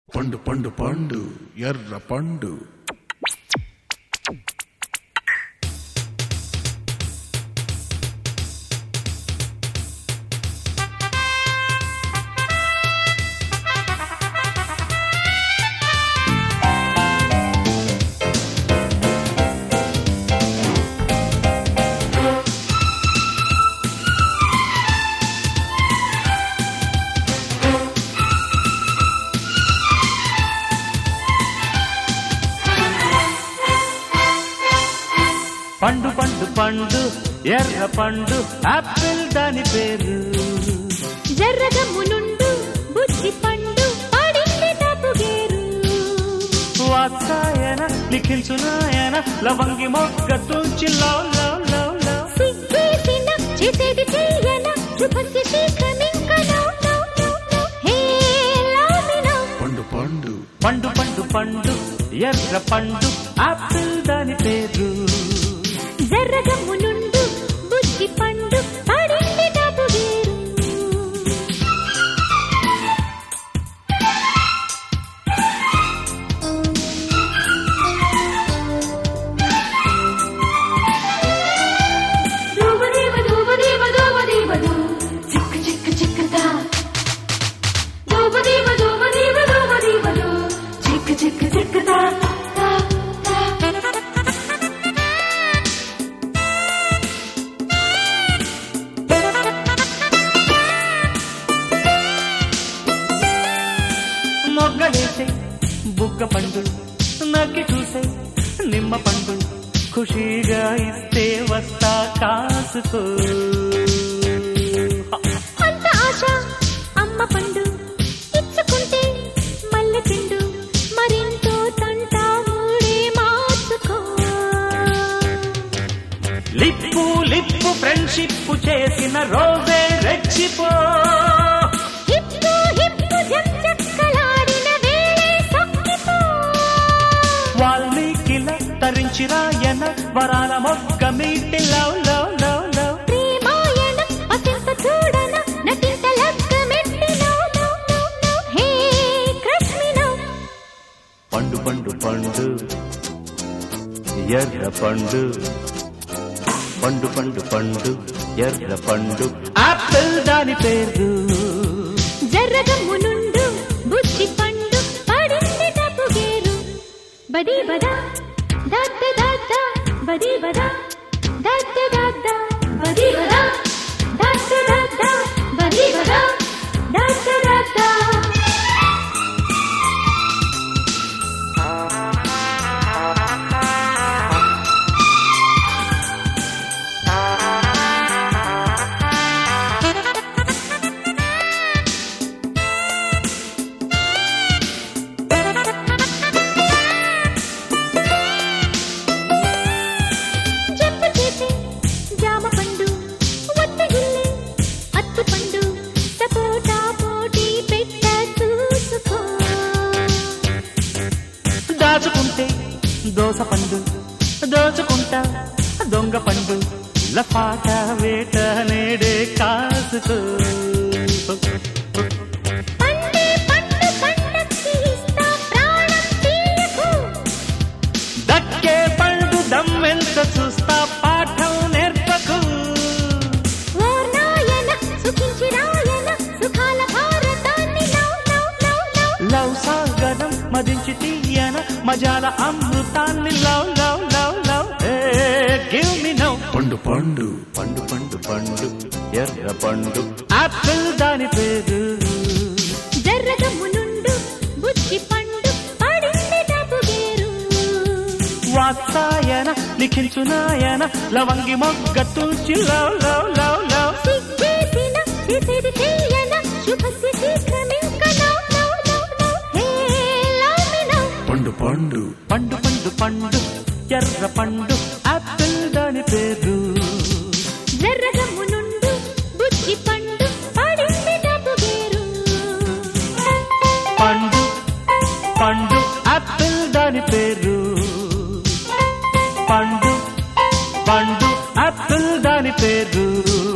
పండు పండు పండు ఎర్ర పండు పండు పండు పండు ఎర్ర పండు ఆపిల్ దాని పేరు జర్రగమ్మునుండు బుద్ధి పండు పడింది తప్పుగేరు వాత్సాయన లిఖించునాయన లవంగి మొగ్గ తుంచి లవ్ లవ్ లవ్ లవ్ సిగ్గేసిన చేసేది చెయ్యన శుభస్య శీఘ్రమింక no no no no hey లామినో పండు పండు పండు పండు పండు ఎర్ర పండు ఆపిల్ దాని పేరు జర్రగమ్మునుండు బుద్ధి పండు పడింది తప్పుగేరు దూబదీవ దూబదీవ దూబదీవ దూ చిక్క చిక్క చిక్కదా దూబదీవ దూబదీవ దూబదీవ దూ చిక్క చిక్క చిక్కదా దా దా మొగ్గలేసే బుగ్గ పండు నగ్గి చూసే నిమ్మ పండు ఖుషీగా ఇస్తే వస్తా కాసుకో అంత ఆశ అమ్మ పండు ఇచ్చుకుంటే మల్లె పిండు మరింతో తంట మూడే మార్చుకో లిప్పు లిప్పు ఫ్రెండ్షిప్ చేసిన రోజే రెచ్చిపో హిప్పు హిప్పు జక్కలాడిన వేళే సొక్కిపో వాల్మీకిల తరించి రాయన వరాల మొగ్గ మీటి లవ్ లవ్ లవ్ లవ్ ప్రేమాయణ అసింత చూడన నటింత లగ్గమెట్టి no no no no hey కృష్ణినో పండు పండు పండు ఎర్ర పండు పండు పండు పండు ఎర్ర పండు ఆపిల్ దాని పేరు జర్రగమ్మునుండు బుద్ధి పండు పడింది తప్పుగేరు బది బదా దత్త దత్త బది బదా దత్త దత్త బది బదా దత్త దత్త బది బదా దత్త దత్త జంపు చేసే జామ పండు ఒత్తగిల్లే అత్తు పండు సపోటా పోటీ పెట్ట చూసుకో దాచుకుంటే దోస పండు దోచుకుంటా దొంగ పండు లఫాట వేట నేడే కాసుకో పండే పండు పండక్కి ఇస్తా ప్రాణం తీయకు దక్కే పండు దమ్మెంత చూస్తా పాఠం నేర్పకు ఓర్నాయన సుఖించి రాయన సుఖాల భారతాన్ని now now now now love సాగరం మదించి తీయన మజాల అమృతాన్ని love love love love give me now పండు పండు పండు పండు పండు ఎర్ర పండు ఆపిల్ దాని పేరు జర్రగమ్మునుండు బుద్ధి పండు పడింది తప్పుగేరు వాత్సాయన లిఖించునాయన లవంగి మొగ్గ తూచి లవ్ లవ్ లవ్ లవ్ సిగ్గేసిన చేసేది చెయ్యన శుభస్య శీఘ్రమింక now now now now hey లామినో పండు పండు పండు పండు పండు ఎర్ర పండు ఆపిల్ దాని పేరు జర్రగమ్మునుండు బుద్ధి పండు పడింది తప్పుగేరు పండు పండు ఆపిల్ దాని పేరు పండు పండు ఆపిల్ దాని పేరు